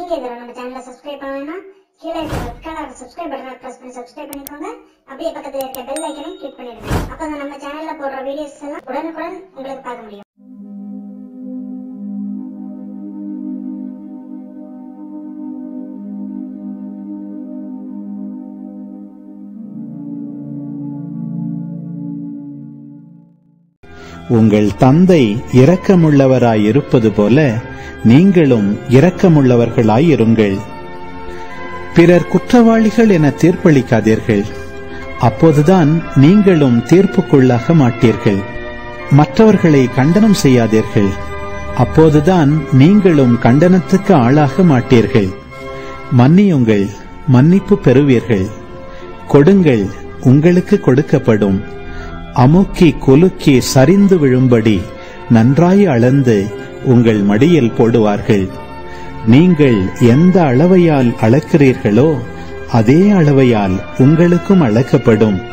நீங்க இதுல நம்ம சேனலை சப்ஸ்கிரைப் பண்ணணும்னா கீழே இருக்க ரெட் கலர் சப்ஸ்கிரைப் பட்டனை பிரஸ் பண்ணி சப்ஸ்கிரைப் பண்ணிக்கோங்க அப்படியே பக்கத்துல இருக்க பெல் ஐக்கனையும் கிளிக் பண்ணிடுங்க அப்பதான் நம்ம சேனல்ல போடுற வீடியோஸ் எல்லாம் உடனுக்குடன் உங்களுக்கு பார்க்க முடியும் உங்கள் தந்தை இரக்கமுள்ளவராய் இருப்பது போல நீங்களும் இரக்கமுள்ளவர்களாய் இருங்கள் பிறர் குற்றவாளிகள் என தீர்ப்பளிக்காதீர்கள் அப்போதுதான் நீங்களும் தீர்ப்புக்குள்ளாக மாட்டீர்கள் மற்றவர்களை கண்டனம் செய்யாதீர்கள் அப்போதுதான் நீங்களும் கண்டனத்துக்கு ஆளாக மாட்டீர்கள் மன்னியுங்கள் மன்னிப்பு பெறுவீர்கள் கொடுங்கள் உங்களுக்கு கொடுக்கப்படும் அமுக்கி குலுக்கி சரிந்து விழும்படி நன்றாய் அளந்து உங்கள் மடியில் போடுவார்கள் நீங்கள் எந்த அளவையால் அளக்கிறீர்களோ அதே அளவையால் உங்களுக்கும் அளக்கப்படும்